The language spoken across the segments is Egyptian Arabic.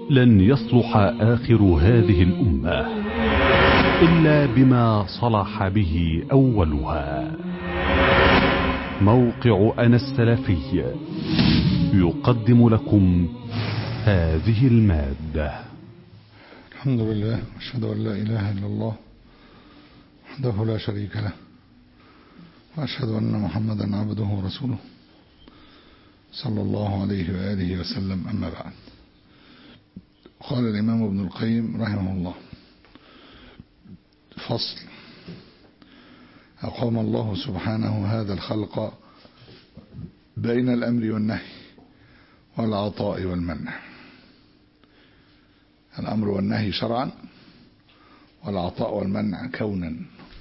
لن يصلح آخر هذه الأمة إلا بما صلح به أولها موقع أنا السلفي يقدم لكم هذه المادة الحمد لله أشهد أن لا إله إلا الله وحده لا شريك له وأشهد أن محمدا عبده ورسوله صلى الله عليه وآله وسلم أما بعد قال الإمام ابن القيم رحمه الله فصل أقام الله سبحانه هذا الخلق بين الأمر والنهي والعطاء والمنع الأمر والنهي شرعا والعطاء والمنع كونا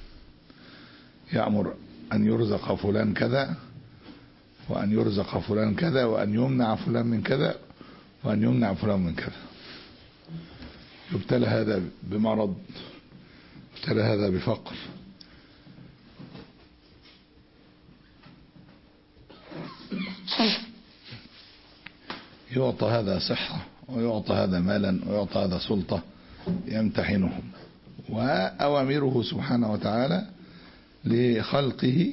يأمر أن يرزق فلان كذا وأن يرزق فلان كذا وأن يمنع فلان من كذا وأن يمنع فلان من كذا يبتلى هذا بمرض يبتلى هذا بفقر يعطى هذا صحة ويعطى هذا مالا ويعطى هذا سلطة يمتحنهم وأوامره سبحانه وتعالى لخلقه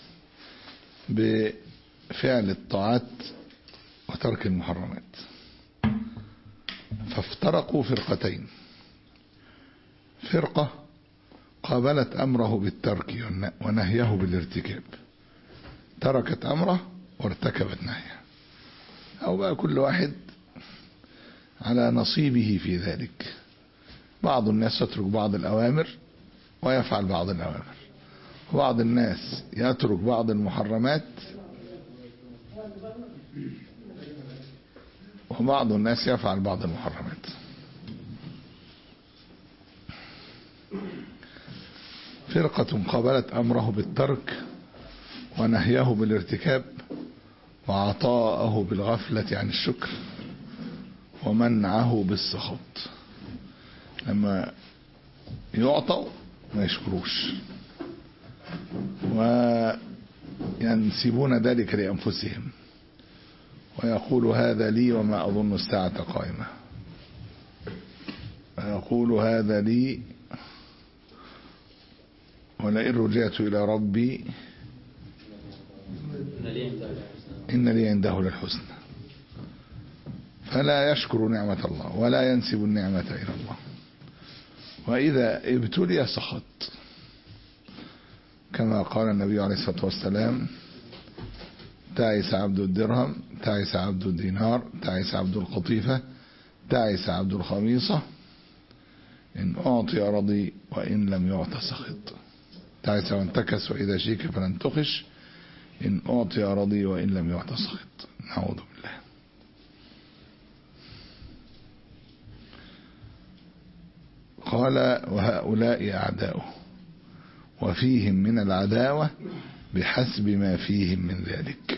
بفعل الطاعات وترك المحرمات فافترقوا فرقتين فرقة قابلت أمره بالترك ونهيه بالارتكاب تركت أمره وارتكبت نهيه أو بقى كل واحد على نصيبه في ذلك بعض الناس يترك بعض الأوامر ويفعل بعض الأوامر وبعض الناس يترك بعض المحرمات وبعض الناس يفعل بعض المحرمات فرقة قابلت أمره بالترك ونهيه بالارتكاب وعطاءه بالغفلة عن الشكر ومنعه بالسخط لما يعطوا ما يشكروش وينسبون ذلك لأنفسهم ويقول هذا لي وما أظن الساعة قائمة ويقول هذا لي ولئن رجعت إلى ربي إن لي عنده للحسن فلا يشكر نعمة الله ولا ينسب النعمة إلى الله وإذا ابتلي سخط كما قال النبي عليه الصلاة والسلام تعس عبد الدرهم تعس عبد الدينار تعس عبد القطيفة تعس عبد الخميصة إن أعطي رضي وإن لم يعط سخط تعس وانتكس وإذا شيك فلن تخش إن أعطي رضي وإن لم يعط سخط نعوذ بالله قال وهؤلاء أعداؤه وفيهم من العداوة بحسب ما فيهم من ذلك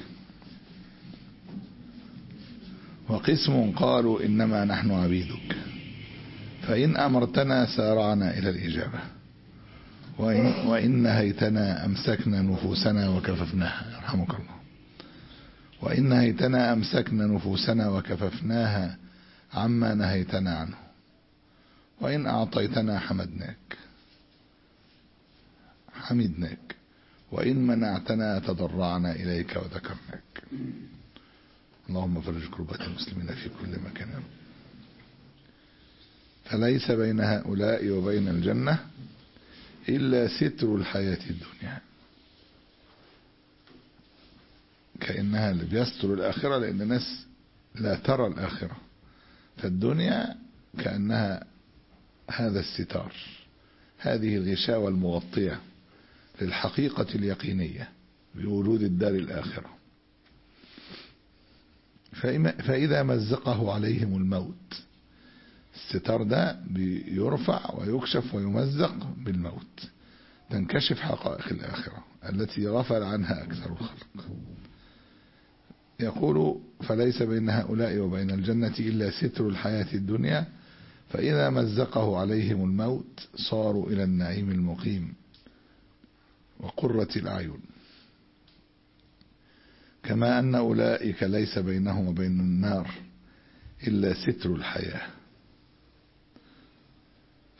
وقسم قالوا إنما نحن عبيدك فإن أمرتنا سارعنا إلى الإجابة وإن, وإن نهيتنا أمسكنا نفوسنا وكففناها يرحمك الله وإن نهيتنا أمسكنا نفوسنا وكففناها عما نهيتنا عنه وإن أعطيتنا حمدناك حمدناك وإن منعتنا تضرعنا إليك وذكرناك اللهم فرج كربات المسلمين في كل مكان فليس بين هؤلاء وبين الجنة إلا ستر الحياة الدنيا كأنها اللي بيستر الآخرة لأن الناس لا ترى الآخرة فالدنيا كأنها هذا الستار هذه الغشاوة المغطية للحقيقة اليقينية بوجود الدار الآخرة فإذا مزقه عليهم الموت الستار ده بيرفع ويكشف ويمزق بالموت تنكشف حقائق الآخرة التي غفل عنها أكثر الخلق يقول فليس بين هؤلاء وبين الجنة إلا ستر الحياة الدنيا فإذا مزقه عليهم الموت صاروا إلى النعيم المقيم وقرة الأعين كما أن أولئك ليس بينهم وبين النار إلا ستر الحياة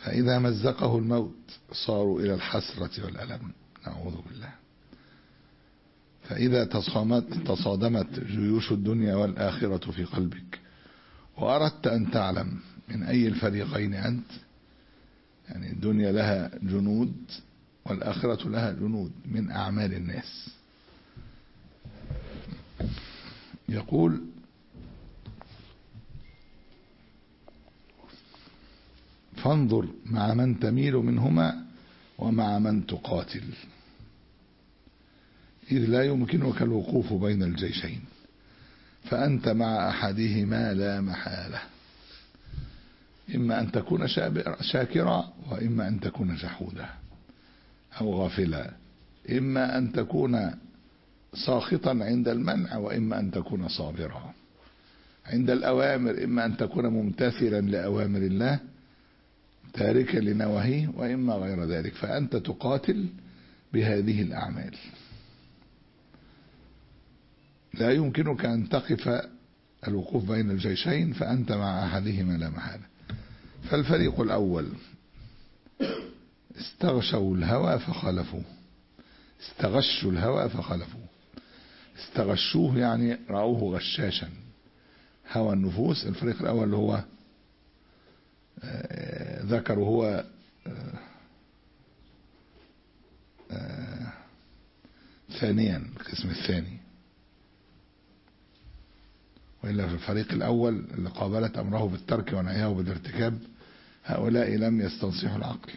فإذا مزقه الموت صاروا إلى الحسرة والألم نعوذ بالله فإذا تصامت تصادمت جيوش الدنيا والآخرة في قلبك وأردت أن تعلم من أي الفريقين أنت يعني الدنيا لها جنود والآخرة لها جنود من أعمال الناس يقول فانظر مع من تميل منهما ومع من تقاتل إذ لا يمكنك الوقوف بين الجيشين فأنت مع أحدهما لا محالة إما أن تكون شاكرا وإما أن تكون جحودا أو غافلا إما أن تكون ساخطا عند المنع وإما أن تكون صابرا عند الأوامر إما أن تكون ممتثلا لأوامر الله تاركا لنواهيه وإما غير ذلك فأنت تقاتل بهذه الأعمال لا يمكنك أن تقف الوقوف بين الجيشين فأنت مع أحدهما لا محالة فالفريق الأول استغشوا الهوى فخالفوه استغشوا الهوى فخالفوه استغشوه يعني رأوه غشاشا هوى النفوس الفريق الأول اللي هو ذكروا هو ثانيا القسم الثاني وإلا في الفريق الأول اللي قابلت أمره بالترك ونهيه بالارتكاب هؤلاء لم يستنصحوا العقل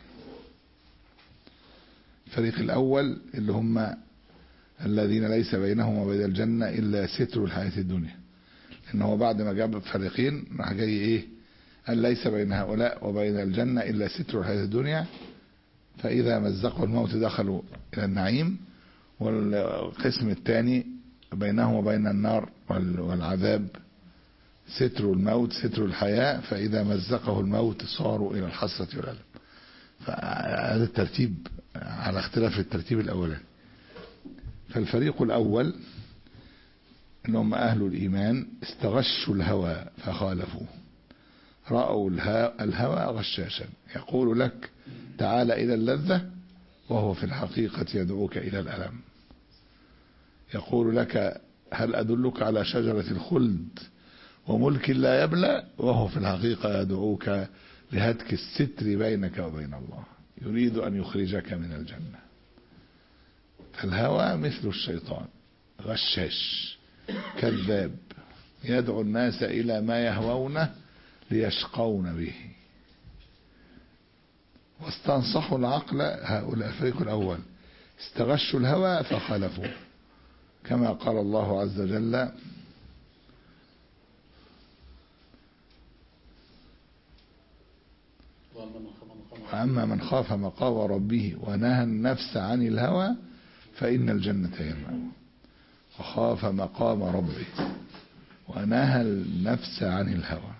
الفريق الأول اللي هم الذين ليس بينهم وبين الجنة إلا ستر الحياة الدنيا لأن هو بعد ما جاب فريقين راح جاي إيه قال ليس بين هؤلاء وبين الجنة إلا ستر الحياة الدنيا فإذا مزقوا الموت دخلوا إلى النعيم والقسم الثاني بينهم وبين النار والعذاب ستر الموت ستر الحياة فإذا مزقه الموت صاروا إلى الحسرة والألم فهذا الترتيب على اختلاف الترتيب الأولاني فالفريق الأول أنهم أهل الإيمان استغشوا الهوى فخالفوه رأوا الهوى غشاشا يقول لك تعال إلى اللذة وهو في الحقيقة يدعوك إلى الألم يقول لك هل أدلك على شجرة الخلد وملك لا يبلى وهو في الحقيقة يدعوك لهتك الستر بينك وبين الله يريد أن يخرجك من الجنة فالهوى مثل الشيطان غشاش كذاب يدعو الناس إلى ما يهوونه ليشقون به واستنصحوا العقل هؤلاء الفريق الأول استغشوا الهوى فخالفوا كما قال الله عز وجل وأما من خاف مقام ربه ونهى النفس عن الهوى فإن الجنة هي المأوى وخاف مقام ربه ونهى النفس عن الهوى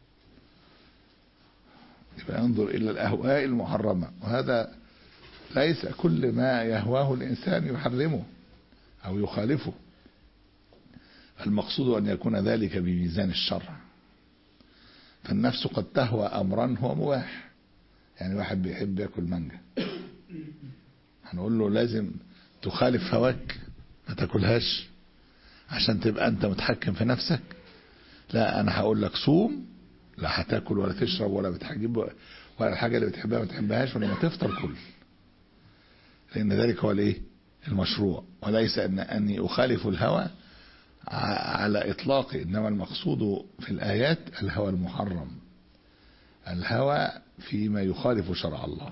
يبقى ينظر إلى الأهواء المحرمة وهذا ليس كل ما يهواه الإنسان يحرمه أو يخالفه المقصود أن يكون ذلك بميزان الشرع فالنفس قد تهوى أمرا هو مباح يعني واحد بيحب ياكل مانجا هنقول له لازم تخالف هواك ما تاكلهاش عشان تبقى انت متحكم في نفسك لا انا هقول لك صوم لا هتاكل ولا تشرب ولا بتحجب ولا الحاجه اللي بتحبها ما تحبهاش ولما تفطر كل لان ذلك هو الايه المشروع وليس ان اني اخالف الهوى على اطلاقه انما المقصود في الايات الهوى المحرم الهوى فيما يخالف شرع الله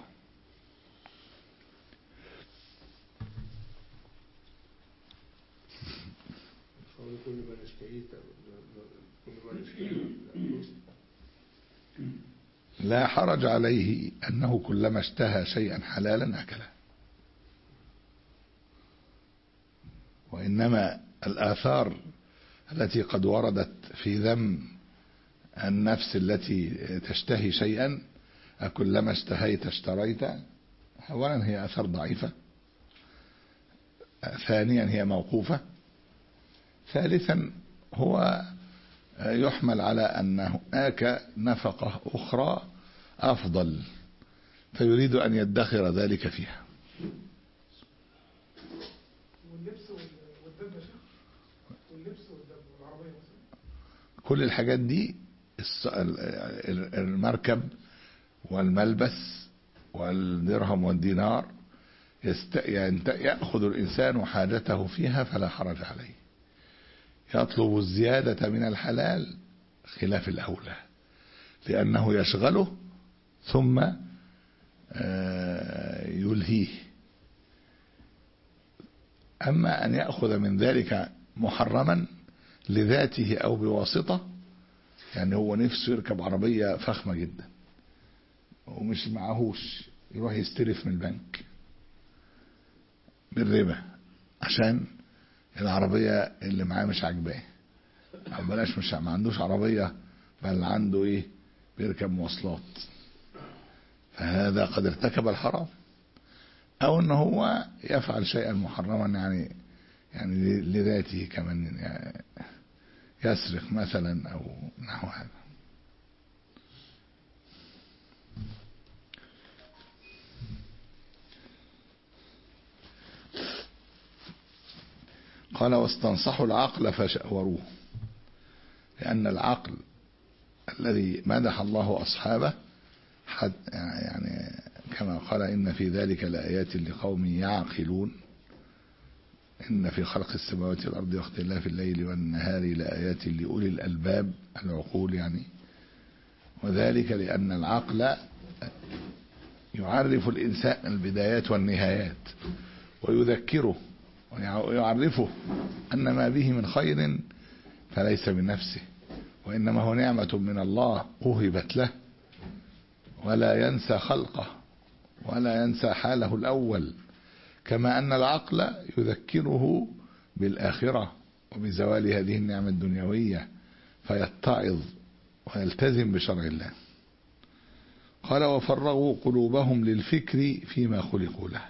لا حرج عليه أنه كلما اشتهى شيئا حلالا أكله وإنما الآثار التي قد وردت في ذم النفس التي تشتهي شيئا أكلما اشتهيت اشتريت أولا هي أثر ضعيفة ثانيا هي موقوفة ثالثا هو يحمل على أن هناك نفقة أخرى أفضل فيريد أن يدخر ذلك فيها واللبس وال- والدب يا شيخ واللبس والدب والعربية مثلا كل الحاجات دي الس- ال- ال- المركب والملبس والدرهم والدينار يست... ينت... يأخذ الإنسان حاجته فيها فلا حرج عليه يطلب الزيادة من الحلال خلاف الأولى لأنه يشغله ثم آه، يلهيه أما أن يأخذ من ذلك محرما لذاته أو بواسطة يعني هو نفسه يركب عربية فخمة جدا ومش معهوش يروح يستلف من البنك بالربا عشان العربية اللي معاه مش عاجباه أو بلاش مش ما عندوش عربية بل عنده إيه بيركب مواصلات فهذا قد ارتكب الحرام أو إن هو يفعل شيئا محرما يعني يعني لذاته كمان يعني يسرق مثلا أو نحو هذا قال واستنصحوا العقل فشأوروه لأن العقل الذي مدح الله أصحابه حد يعني كما قال إن في ذلك لآيات لقوم يعقلون إن في خلق السماوات والأرض واختلاف الليل والنهار لآيات لأولي الألباب العقول يعني وذلك لأن العقل يعرف الإنسان البدايات والنهايات ويذكره ويعرفه أن ما به من خير فليس من نفسه وإنما هو نعمة من الله وهبت له ولا ينسى خلقه ولا ينسى حاله الأول كما أن العقل يذكره بالآخرة وبزوال هذه النعمة الدنيوية فيتعظ ويلتزم بشرع الله قال وفرغوا قلوبهم للفكر فيما خلقوا له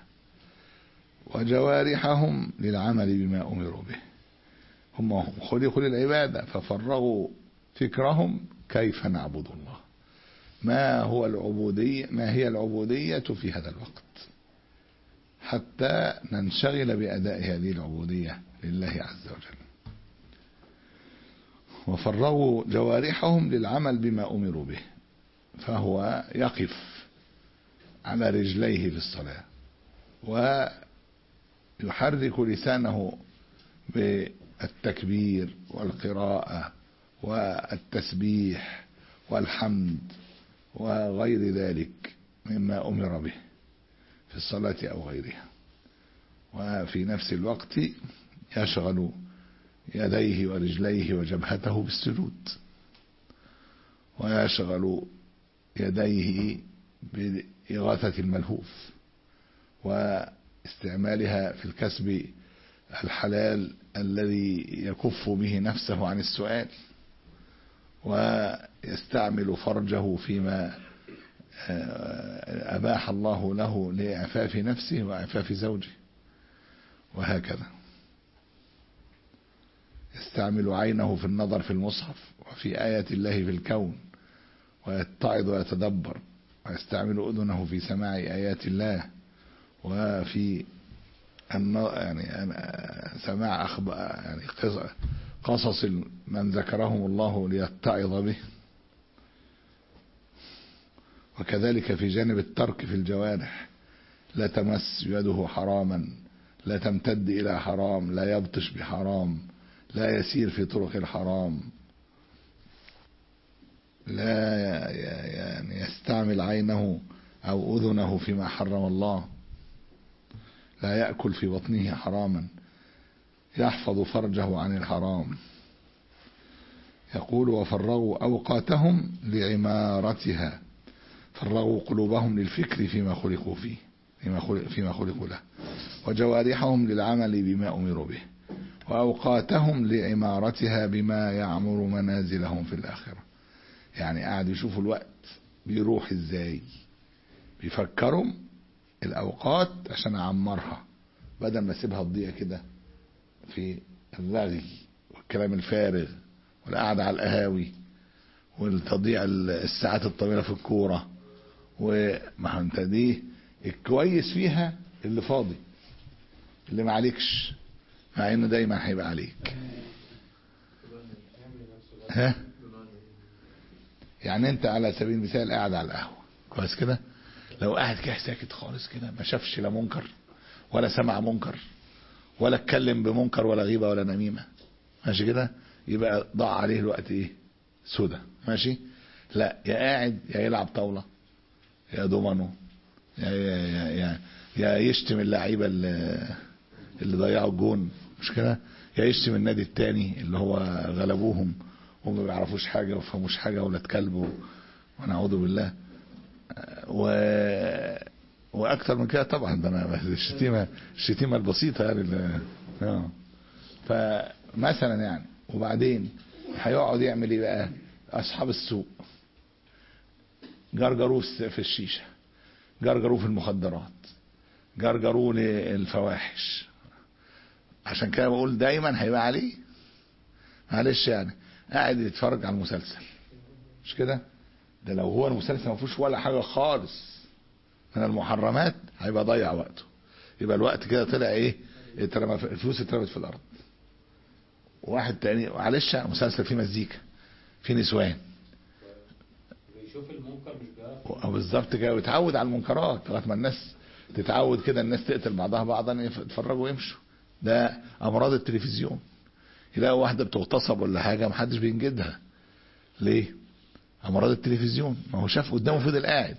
وجوارحهم للعمل بما أمروا به هم خلقوا للعبادة ففرغوا فكرهم كيف نعبد الله ما هو العبودية ما هي العبودية في هذا الوقت حتى ننشغل بأداء هذه العبودية لله عز وجل وفرغوا جوارحهم للعمل بما أمروا به فهو يقف على رجليه في الصلاة ويحرك لسانه بالتكبير والقراءة والتسبيح والحمد وغير ذلك مما أمر به في الصلاة أو غيرها وفي نفس الوقت يشغل يديه ورجليه وجبهته بالسجود ويشغل يديه بإغاثة الملهوف واستعمالها في الكسب الحلال الذي يكف به نفسه عن السؤال ويستعمل فرجه فيما أباح الله له لإعفاف نفسه وإعفاف زوجه وهكذا يستعمل عينه في النظر في المصحف وفي آية الله في الكون ويتعظ ويتدبر ويستعمل أذنه في سماع آيات الله وفي يعني سماع أخبار يعني قصص من ذكرهم الله ليتعظ به وكذلك في جانب الترك في الجوارح لا تمس يده حراما لا تمتد إلى حرام لا يبطش بحرام لا يسير في طرق الحرام لا يعني يستعمل عينه أو أذنه فيما حرم الله لا يأكل في بطنه حراما يحفظ فرجه عن الحرام يقول وفرغوا أوقاتهم لعمارتها فرغوا قلوبهم للفكر فيما خلقوا فيه فيما, خلق فيما خلقوا له وجوارحهم للعمل بما أمروا به وأوقاتهم لعمارتها بما يعمر منازلهم في الآخرة يعني قاعد يشوفوا الوقت بيروح ازاي بيفكروا الأوقات عشان أعمرها بدل ما اسيبها تضيع كده في الرغي والكلام الفارغ والقعدة على القهاوي والتضييع الساعات الطويلة في الكورة وما هو انت دي الكويس فيها اللي فاضي اللي ما عليكش مع انه دايما هيبقى عليك ها يعني انت على سبيل المثال قاعد على القهوه كويس كده لو قاعد كده ساكت خالص كده ما شافش لا منكر ولا سمع منكر ولا اتكلم بمنكر ولا غيبه ولا نميمه ماشي كده يبقى ضاع عليه الوقت ايه سودا ماشي لا يا قاعد يا يلعب طاوله يا دومينو يا يا يا, يا, يا يشتم اللعيبه اللي, اللي ضيعوا الجون مش كده يا يشتم النادي التاني اللي هو غلبوهم وما بيعرفوش حاجه وما فهموش حاجه ولاد كلب و- ونعوذ بالله و واكتر من كده طبعا ده انا الشتيمه الشتيمه البسيطه يعني اللي- اه فمثلا يعني وبعدين هيقعد يعمل ايه بقى اصحاب السوق جرجروه في الشيشه جرجروه في المخدرات جرجروه للفواحش عشان كده بقول دايما هيبقى عليه معلش يعني قاعد يتفرج على المسلسل مش كده ده لو هو المسلسل ما فيهوش ولا حاجه خالص من المحرمات هيبقى ضيع وقته يبقى الوقت كده طلع ايه اترمى في- الفلوس اترمت في الارض واحد تاني معلش مسلسل فيه مزيكا فيه نسوان بيشوف المنكر مش بيعرف أو بالظبط كده ويتعود على المنكرات لغايه ما الناس تتعود كده الناس تقتل بعضها بعضا يتفرجوا ويمشوا ده امراض التلفزيون يلاقوا واحده بتغتصب ولا حاجه محدش بينجدها ليه امراض التلفزيون ما هو شاف قدامه فضل قاعد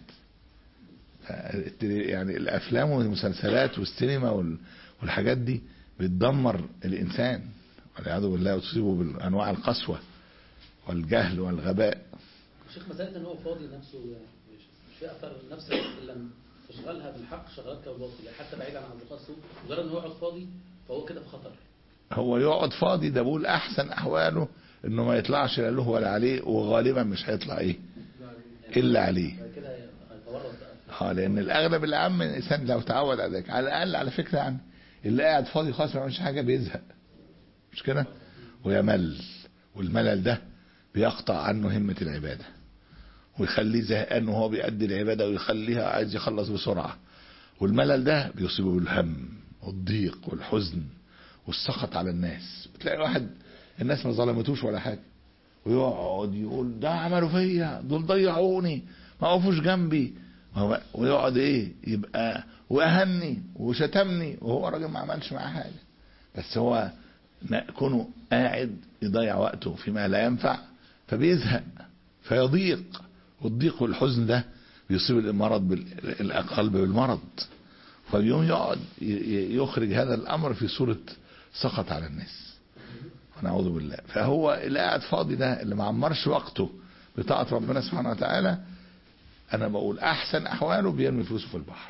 فالتل- يعني الافلام والمسلسلات والسينما وال- والحاجات دي بتدمر الانسان والعياذ بالله وتصيبه بانواع القسوه والجهل والغباء الشيخ مسألة ان هو فاضي نفسه يعني مش مش في اثر نفس الوقت الا لما تشغلها بالحق شغلتك بالباطل يعني حتى بعيدا عن اصدقاء السوق مجرد ان هو يقعد فاضي فهو كده في خطر هو يقعد فاضي ده بقول احسن احواله انه ما يطلعش لا له ولا عليه وغالبا مش هيطلع ايه الا عليه بعد كده هيتورط بقى اه لان الاغلب العام من الانسان لو تعود على ذلك على الاقل على فكره يعني اللي قاعد فاضي خالص ما يعملش حاجه بيزهق مش كده ويمل والملل ده بيقطع عنه همه العباده ويخليه زهقان وهو بيأدي العباده ويخليها عايز يخلص بسرعه والملل ده بيصيبه بالهم والضيق والحزن والسخط على الناس بتلاقي واحد الناس ما ظلمتوش ولا حاجه ويقعد يقول ده عملوا فيا دول ضيعوني ما وقفوش جنبي وهو- ويقعد ايه يبقى واهني وشتمني وهو راجل ما عملش معاه حاجه بس هو ن- كونه قاعد يضيع وقته فيما لا ينفع فبيزهق فيضيق والضيق والحزن ده بيصيب المرض بال- القلب بالمرض فاليوم يقعد ي- ي- يخرج هذا الامر في صوره سخط على الناس ونعوذ بالله فهو اللي قاعد فاضي ده اللي ما عمرش وقته بطاعة ربنا سبحانه وتعالى انا بقول احسن احواله بيرمي فلوسه في البحر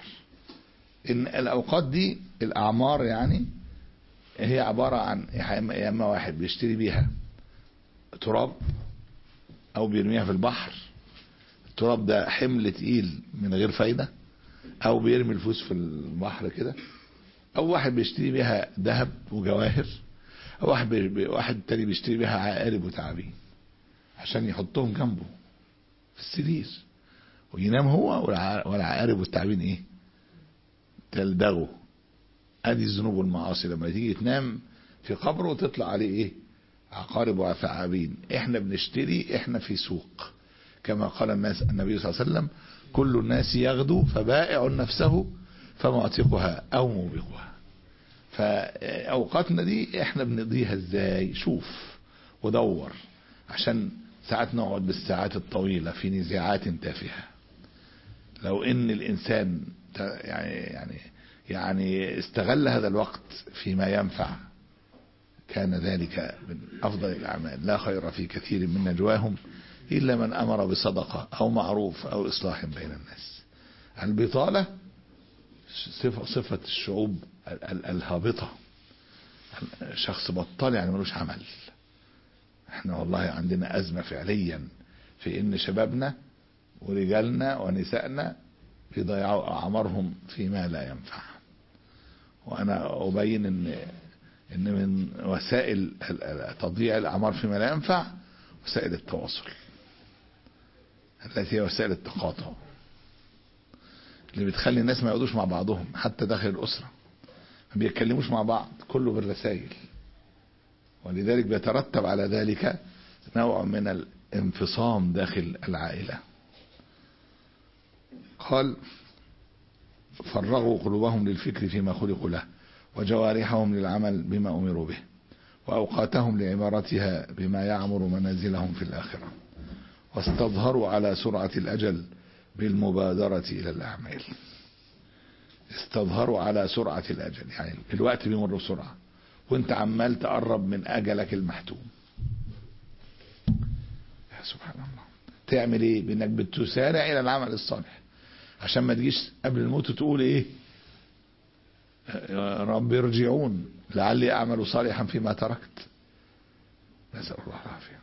ان الاوقات دي الاعمار يعني هي عبارة عن يا اما واحد بيشتري بيها تراب او بيرميها في البحر التراب ده حمل تقيل من غير فايدة او بيرمي الفلوس في البحر كده او واحد بيشتري بيها ذهب وجواهر أو واحد بي بي- واحد تاني بيشتري بيها عقارب وتعابين عشان يحطهم جنبه في السرير وينام هو والع- والعقارب والتعابين ايه تلدغه ادي الذنوب والمعاصي لما تيجي تنام في قبره وتطلع عليه ايه عقارب وثعابين احنا بنشتري احنا في سوق كما قال الناس النبي صلى الله عليه وسلم كل الناس يغدو فبائع نفسه فمعتقها او موبقها فاوقاتنا دي احنا بنقضيها ازاي شوف ودور عشان ساعات نقعد بالساعات الطويلة في نزاعات تافهة لو ان الانسان ت- يعني يعني يعني استغل هذا الوقت فيما ينفع كان ذلك من افضل الاعمال لا خير في كثير من نجواهم الا من امر بصدقه او معروف او اصلاح بين الناس البطاله صفه صفه الشعوب ال- ال- الهابطه شخص بطال يعني ملوش عمل احنا والله عندنا ازمه فعليا في ان شبابنا ورجالنا ونسائنا بيضيعوا اعمارهم فيما لا ينفع وانا ابين ان ان من وسائل ال- ال- تضييع الاعمار فيما لا ينفع وسائل التواصل التي هي وسائل التقاطع اللي بتخلي الناس ما يقعدوش مع بعضهم حتى داخل الأسرة ما بيتكلموش مع بعض كله بالرسائل ولذلك بيترتب على ذلك نوع من الانفصام داخل العائلة قال فرغوا قلوبهم للفكر فيما خلقوا له وجوارحهم للعمل بما أمروا به وأوقاتهم لعبارتها بما يعمر منازلهم في الآخرة واستظهروا على سرعة الأجل بالمبادرة إلى الأعمال استظهروا على سرعة الأجل يعني الوقت بيمر بسرعة وانت عمال تقرب من أجلك المحتوم يا سبحان الله تعمل ايه بانك بتسارع الى العمل الصالح عشان ما تجيش قبل الموت تقول ايه يا رب ارجعون لعلي اعمل صالحا فيما تركت نسأل الله العافية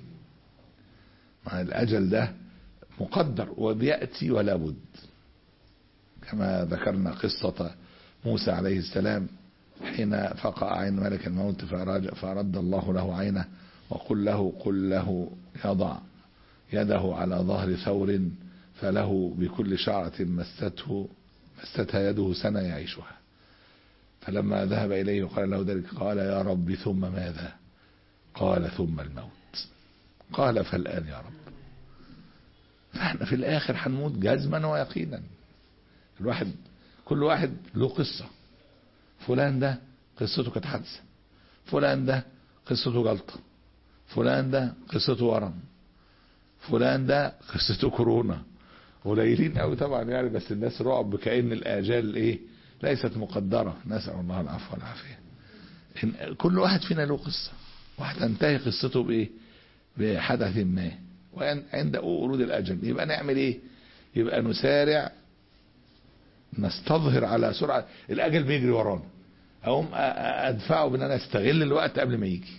مع الاجل ده مقدر وبيأتي ولا بد كما ذكرنا قصة موسى عليه السلام حين فقع عين ملك الموت فأراد, فأرد الله له عينه وقل له قل له يضع يده على ظهر ثور فله بكل شعرة مسته مستها يده سنة يعيشها فلما ذهب إليه وقال له ذلك قال يا رب ثم ماذا قال ثم الموت قال فالآن يا رب فاحنا في الآخر هنموت جزما ويقينا الواحد كل واحد له قصة فلان ده قصته كانت حادثة فلان ده قصته جلطة فلان ده قصته ورم فلان ده قصته كورونا قليلين قوي طبعا يعني بس الناس رعب كأن الآجال ايه ليست مقدرة نسأل الله العفو والعافية إن كل واحد فينا له قصة وهتنتهي قصته بايه بحدث ما وعند ورود الأجل يبقى نعمل ايه يبقى نسارع نستظهر على سرعة الأجل بيجري ورانا أقوم أدفعه بأن أنا أستغل الوقت قبل ما يجي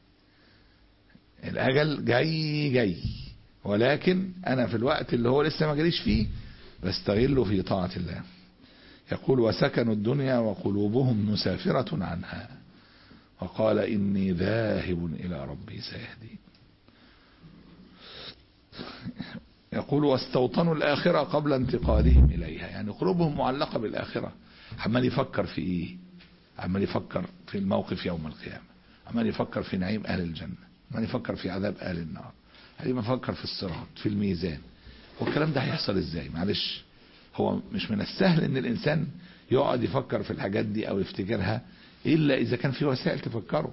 الأجل جاي جاي ولكن أنا في الوقت اللي هو لسه ما جريش فيه بستغله في طاعة الله يقول وسكنوا الدنيا وقلوبهم مسافرة عنها وقال إني ذاهب إلى ربي سيهدين يقول واستوطنوا الآخرة قبل انتقالهم إليها يعني قلوبهم معلقة بالآخرة عمال يفكر في إيه عمال يفكر في الموقف يوم القيامة عمال يفكر في نعيم أهل الجنة عمال يفكر في عذاب أهل النار عمال يفكر في الصراط في الميزان والكلام ده هيحصل ازاي معلش هو مش من السهل ان الانسان يقعد يفكر في الحاجات دي او يفتكرها الا اذا كان في وسائل تفكره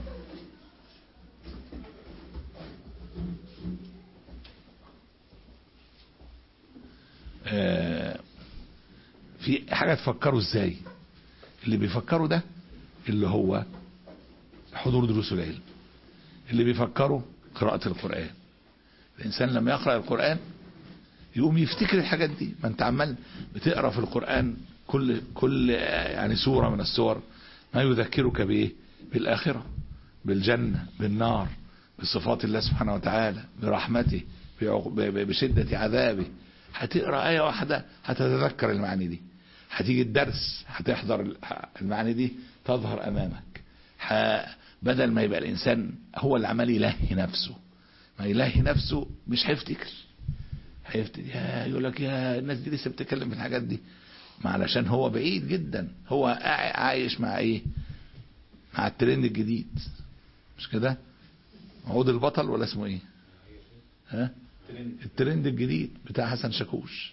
آه في حاجة تفكروا ازاي اللي بيفكروا ده اللي هو حضور دروس العلم اللي بيفكروا قراءة القرآن الإنسان لما يقرأ القرآن يقوم يفتكر الحاجات دي ما انت عمال بتقرأ في القرآن كل كل يعني سورة من السور ما يذكرك بايه بالآخرة بالجنة بالنار بصفات الله سبحانه وتعالى برحمته بشدة عذابه هتقرأ آية واحدة هتتذكر المعاني دي هتيجي الدرس هتحضر المعاني دي تظهر أمامك بدل ما يبقى الإنسان هو اللي عمال يلهي نفسه ما يلهي نفسه مش هيفتكر هيفتكر يا يقول لك يا الناس دي لسه بتتكلم في الحاجات دي ما علشان هو بعيد جدا هو عايش مع ايه مع الترند الجديد مش كده عود البطل ولا اسمه ايه ها الترند الجديد بتاع حسن شاكوش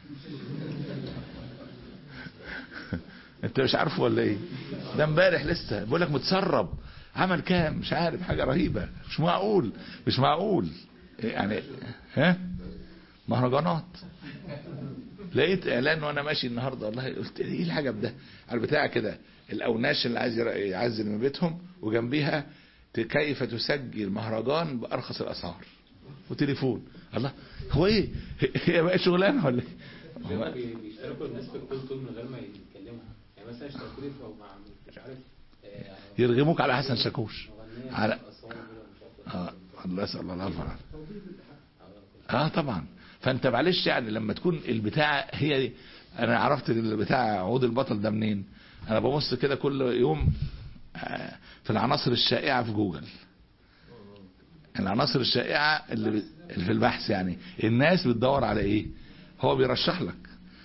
انت مش عارفه ولا ايه ده امبارح لسه بقول لك متسرب عمل كام مش عارف حاجة رهيبة مش معقول مش معقول يعني ها مهرجانات لقيت اعلان وانا ماشي النهارده والله قلت ايه العجب ده على البتاع كده الاوناش اللي عايز يعزل من بيتهم وجنبيها كيف تسجل مهرجان بارخص الاسعار وتليفون الله هو ايه هي بقى شغلانه ولا ايه بيشتركوا الناس في الكول طول من غير ما يتكلموا يعني مثلا اشتركوا لي مع مش عارف يرغموك على حسن شاكوش على اه الله يسأل الله العافية اه طبعا فانت معلش يعني لما تكون البتاع هي دي انا عرفت البتاع عود البطل ده منين انا ببص كده كل يوم في العناصر الشائعة في جوجل العناصر الشائعة اللي في البحث يعني الناس بتدور على ايه هو بيرشح لك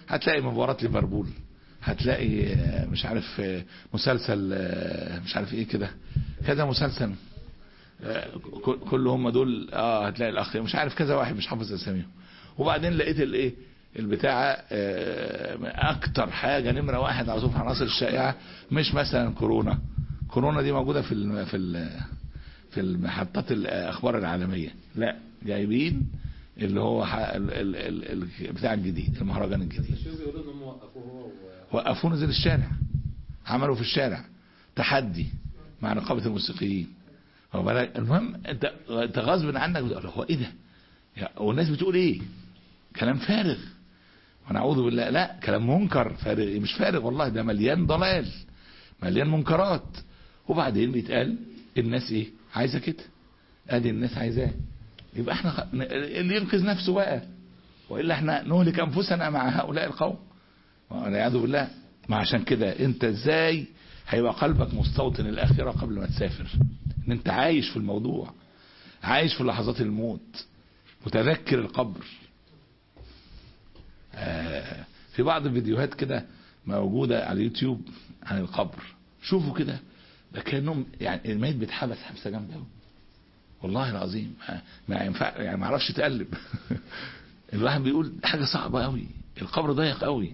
هتلاقي مباراة ليفربول هتلاقي آه، مش عارف آه، مسلسل آه، مش عارف ايه كده كذا مسلسل آه، ك- كل هم دول اه هتلاقي الاخ مش عارف كذا واحد مش حافظ اساميهم وبعدين لقيت الايه البتاعة آه، اكتر حاجة نمرة واحد على طول في العناصر الشائعة مش مثلا كورونا كورونا دي موجودة في ال في ال في المحطات الاخبار العالمية لا جايبين اللي هو ح- ال ال ال ال بتاع الجديد المهرجان الجديد شو بيقولوا ان هم وقفوه هو و- وقفوه نزل الشارع عملوا في الشارع تحدي مع نقابة الموسيقيين هو بالك- المهم انت انت غصب عنك بتقول هو ايه ده يا- والناس بتقول ايه كلام فارغ ونعوذ بالله لا كلام منكر فارغ مش فارغ والله ده مليان ضلال مليان منكرات وبعدين بيتقال الناس ايه عايزه كده ادي الناس عايزاه يبقى احنا خ... ن- اللي ينقذ نفسه بقى والا احنا نهلك انفسنا مع هؤلاء القوم والعياذ بالله ما عشان كده انت ازاي هيبقى قلبك مستوطن الاخره قبل ما تسافر ان انت عايش في الموضوع عايش في لحظات الموت متذكر القبر آه في بعض الفيديوهات كده موجودة على اليوتيوب عن القبر شوفوا كده ده كانهم يعني الميت بيتحبس حبسه جامده قوي والله العظيم ما- ما ينفع يعني ما اعرفش تقلب الواحد بيقول حاجه صعبه قوي القبر ضيق قوي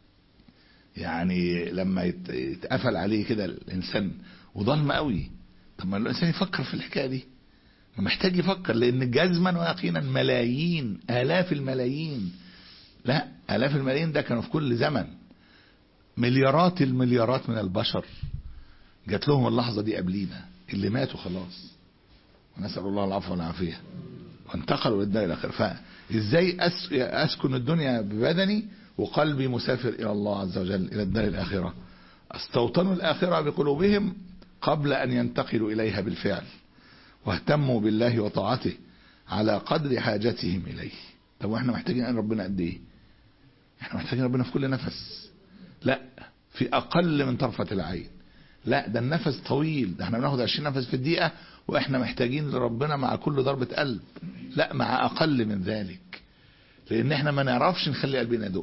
يعني لما يت- يتقفل عليه كده الانسان وضلمه قوي طب ما الانسان يفكر في الحكايه دي ما محتاج يفكر لان جزما ويقينا ملايين الاف الملايين لا الاف الملايين ده كانوا في كل زمن مليارات المليارات من البشر جات لهم اللحظه دي قبلينا اللي ماتوا خلاص ونسال الله العفو والعافيه وانتقلوا للدار الاخره فازاي أس... اسكن الدنيا ببدني وقلبي مسافر الى الله عز وجل الى الدار الاخره استوطنوا الاخره بقلوبهم قبل ان ينتقلوا اليها بالفعل واهتموا بالله وطاعته على قدر حاجتهم اليه طب واحنا محتاجين ان ربنا قد ايه احنا محتاجين ربنا في كل نفس لا في اقل من طرفه العين لا ده النفس طويل ده احنا بناخد 20 نفس في الدقيقه واحنا محتاجين لربنا مع كل ضربه قلب لا مع اقل من ذلك لان احنا ما نعرفش نخلي قلبنا يدق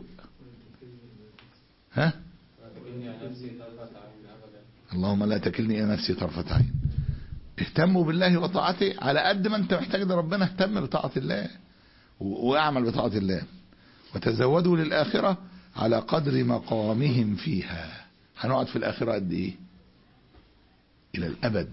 ها إني على نفسي طرفة عين أبدا اللهم لا تكلني الى نفسي طرفه عين اهتموا بالله وطاعته على قد ما انت محتاج لربنا اهتم بطاعه الله و- واعمل بطاعه الله وتزودوا للاخره على قدر مقامهم فيها هنقعد في الاخره قد ايه الى الابد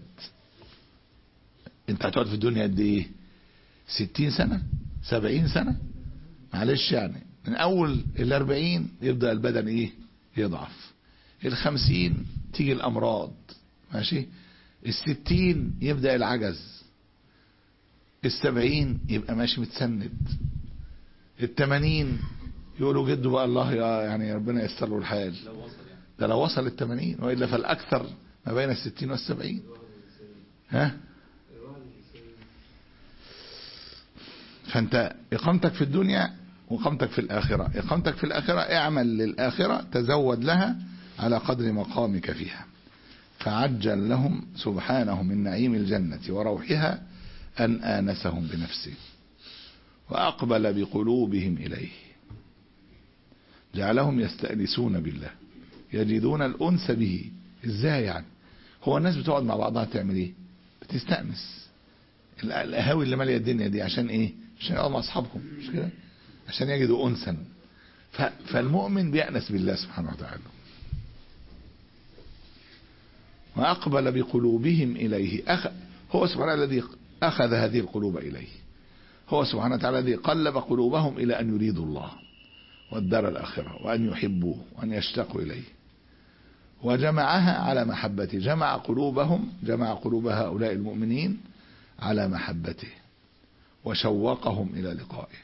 انت هتقعد في الدنيا قد ايه ستين سنة سبعين سنة معلش يعني من اول الاربعين يبدأ البدن ايه يضعف الخمسين تيجي الامراض ماشي الستين يبدأ العجز السبعين يبقى ماشي متسند التمانين يقولوا جده بقى الله يا يعني ربنا ييسر له الحال لو وصل يعني ده لو وصل التمانين وإلا فالأكثر ما بين الستين والسبعين ها فأنت إقامتك في الدنيا وإقامتك في الآخرة إقامتك في الآخرة اعمل للآخرة تزود لها على قدر مقامك فيها فعجل لهم سبحانه من نعيم الجنة وروحها أن آنسهم بنفسه وأقبل بقلوبهم إليه جعلهم يستأنسون بالله يجدون الأنس به ازاي يعني هو الناس بتقعد مع بعضها تعمل ايه بتستأنس ال- القهاوي اللي ماليه الدنيا دي عشان ايه عشان يقعدوا مع اصحابهم مش كده عشان يجدوا انسا ف- فالمؤمن بيأنس بالله سبحانه وتعالى وأقبل بقلوبهم إليه أخ هو سبحانه الذي أخذ هذه القلوب إليه هو سبحانه وتعالى الذي قلب قلوبهم إلى أن يريدوا الله والدار الآخرة وأن يحبوه وأن يشتاقوا إليه وجمعها على محبته جمع قلوبهم جمع قلوب هؤلاء المؤمنين على محبته وشوقهم إلى لقائه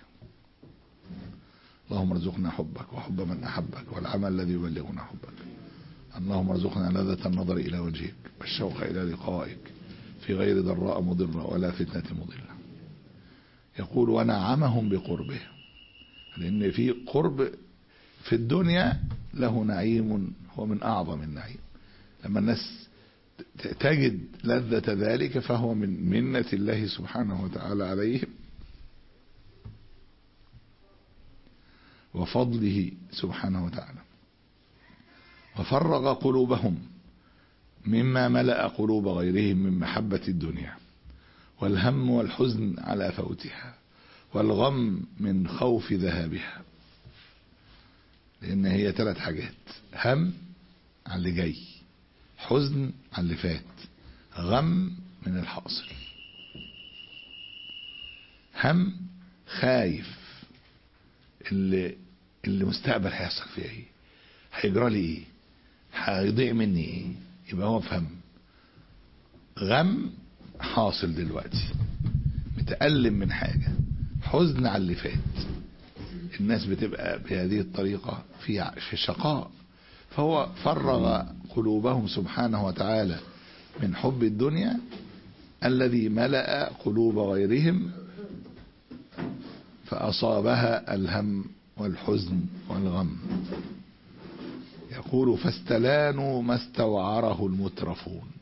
اللهم ارزقنا حبك وحب من أحبك والعمل الذي يبلغنا حبك اللهم ارزقنا لذة النظر إلى وجهك والشوق إلى لقائك في غير ضراء مضرة ولا فتنة مضلة يقول ونعمهم بقربه لأن في قرب في الدنيا له نعيم هو من أعظم النعيم لما الناس ت- تجد لذة ذلك فهو من منة الله سبحانه وتعالى عليهم وفضله سبحانه وتعالى وفرغ قلوبهم مما ملأ قلوب غيرهم من محبة الدنيا والهم والحزن على فوتها والغم من خوف ذهابها لأن هي ثلاث حاجات هم على اللي جاي حزن على اللي فات غم من الحاصل هم خايف اللي اللي مستقبل هيحصل فيه ايه هيجرى لي ايه هيضيع مني ايه يبقى هو في هم غم حاصل دلوقتي متألم من حاجة حزن على اللي فات الناس بتبقى بهذه الطريقة في في شقاء فهو فرغ قلوبهم سبحانه وتعالى من حب الدنيا الذي ملأ قلوب غيرهم فأصابها الهم والحزن والغم يقول فاستلانوا ما استوعره المترفون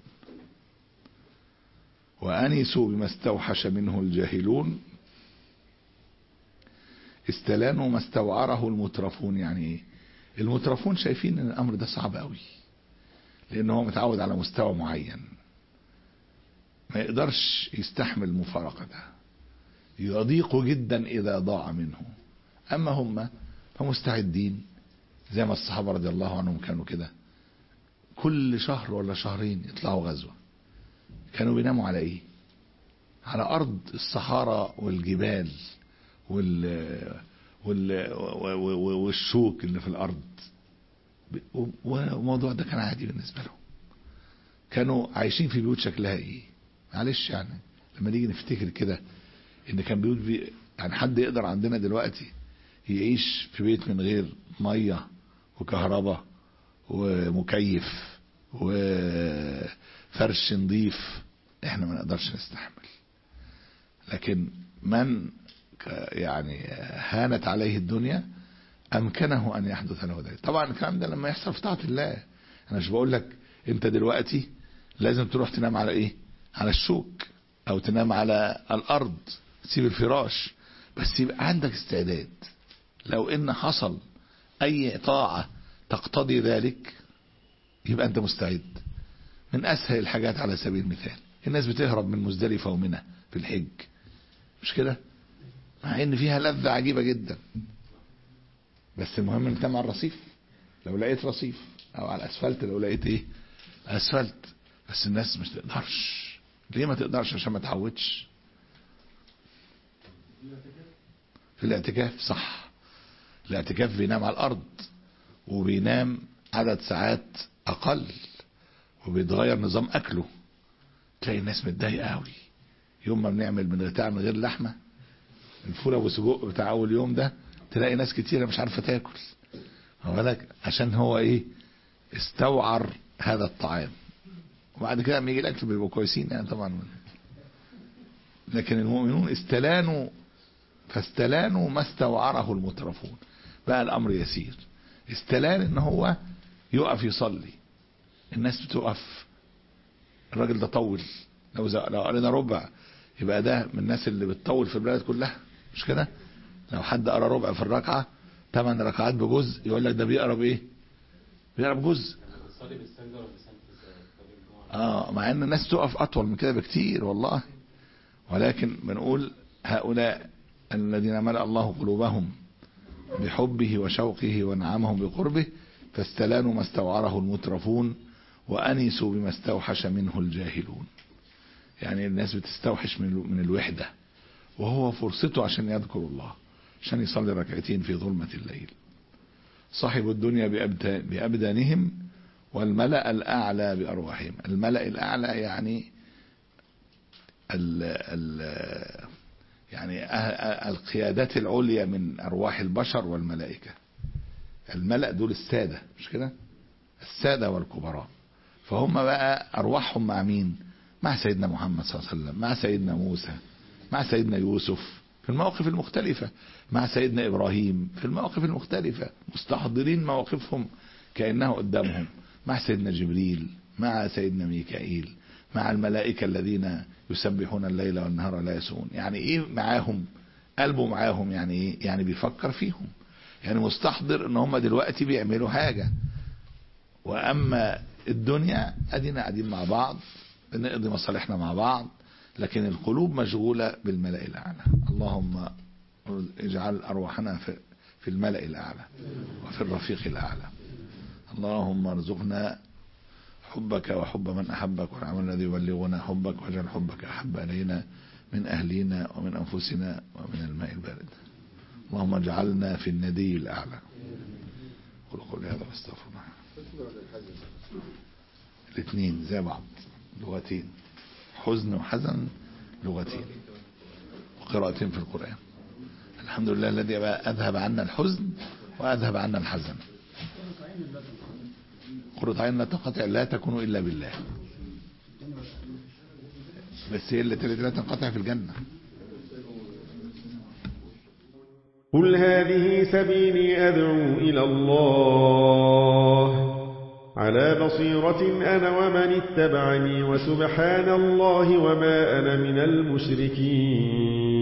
وأنسوا بما استوحش منه الجاهلون استلانوا ما استوعره المترفون يعني ايه المترفون شايفين ان الامر ده صعب قوي لان هو متعود على مستوى معين ما يقدرش يستحمل مفارقة ده يضيق جدا اذا ضاع منه اما هم فمستعدين زي ما الصحابة رضي الله عنهم كانوا كده كل شهر ولا شهرين يطلعوا غزوة كانوا بيناموا على ايه على ارض الصحراء والجبال وال وال والشوك اللي في الارض والموضوع ده كان عادي بالنسبه لهم كانوا عايشين في بيوت شكلها ايه معلش يعني لما نيجي نفتكر كده ان كان بيوت بي يعني حد يقدر عندنا دلوقتي يعيش في بيت من غير ميه وكهرباء ومكيف وفرش نظيف احنا ما نقدرش نستحمل لكن من يعني هانت عليه الدنيا امكنه ان يحدث له ذلك طبعا الكلام ده لما يحصل في طاعه الله انا مش بقول لك انت دلوقتي لازم تروح تنام على ايه على الشوك او تنام على الارض تسيب الفراش بس يبقى عندك استعداد لو ان حصل اي طاعه تقتضي ذلك يبقى انت مستعد من اسهل الحاجات على سبيل المثال الناس بتهرب من مزدلفه ومنى في الحج مش كده مع ان فيها لذة عجيبة جدا بس المهم انت مع الرصيف لو لقيت رصيف او على الاسفلت لو لقيت ايه اسفلت بس الناس مش تقدرش ليه ما تقدرش عشان ما تعودش في الاعتكاف صح الاعتكاف بينام على الارض وبينام عدد ساعات اقل وبيتغير نظام اكله تلاقي الناس متضايقه قوي يوم ما بنعمل بنغتاع من غير لحمه الفول ابو سجق بتاع اول يوم ده تلاقي ناس كتيره مش عارفه تاكل بالك عشان هو ايه استوعر هذا الطعام وبعد كده لما يجي الاكل بيبقوا كويسين يعني طبعا لكن المؤمنون استلانوا فاستلانوا ما استوعره المترفون بقى الامر يسير استلان ان هو يقف يصلي الناس بتقف الراجل ده طول لو لو قرينا ربع يبقى ده من الناس اللي بتطول في البلد كلها مش كده لو حد قرا ربع في الركعه ثمان ركعات بجزء يقول لك ده بيقرا بايه بيقرا بجزء بتصلي بالسجدة ولا بسجدة الجمعة؟ اه مع ان الناس تقف اطول من كده بكتير والله ولكن بنقول هؤلاء الذين ملأ الله قلوبهم بحبه وشوقه ونعمهم بقربه فاستلانوا ما استوعره المترفون وأنسوا بما استوحش منه الجاهلون يعني الناس بتستوحش من من الوحدة وهو فرصته عشان يذكر الله عشان يصلي ركعتين في ظلمة الليل صاحب الدنيا بأبدا- بأبدانهم والملأ الأعلى بأرواحهم الملأ الأعلى يعني ال ال يعني أه- أه- القيادات العليا من أرواح البشر والملائكة الملأ دول السادة مش كده السادة والكبراء فهم بقى أرواحهم مع مين مع سيدنا محمد صلى الله عليه وسلم مع سيدنا موسى مع سيدنا يوسف في المواقف المختلفة مع سيدنا إبراهيم في المواقف المختلفة مستحضرين مواقفهم كأنه قدامهم مع سيدنا جبريل مع سيدنا ميكائيل مع الملائكة الذين يسبحون الليل والنهار لا يسون يعني ايه معاهم قلبه معاهم يعني ايه يعني بيفكر فيهم يعني مستحضر ان هم دلوقتي بيعملوا حاجة واما الدنيا ادينا قاعدين مع بعض بنقضي مصالحنا مع بعض لكن القلوب مشغولة بالملأ الأعلى اللهم اجعل أرواحنا في في الملأ الأعلى وفي الرفيق الأعلى اللهم ارزقنا حبك وحب من أحبك والعمل الذي يبلغنا حبك واجعل حبك أحب إلينا من أهلنا ومن أنفسنا ومن الماء البارد اللهم اجعلنا في الندي الأعلى قل قولي هذا واستغفر الله الاثنين زي بعض لغتين حزن وحزن لغتين وقراءتين في القرآن الحمد لله الذي أذهب عنا الحزن وأذهب عنا الحزن قرة عين لا تنقطع لا تكون إلا بالله بس هي اللي التي لا تنقطع في الجنة قل هذه سبيلي أدعو إلى الله على بصيرة أنا ومن اتبعني وسبحان الله وما أنا من المشركين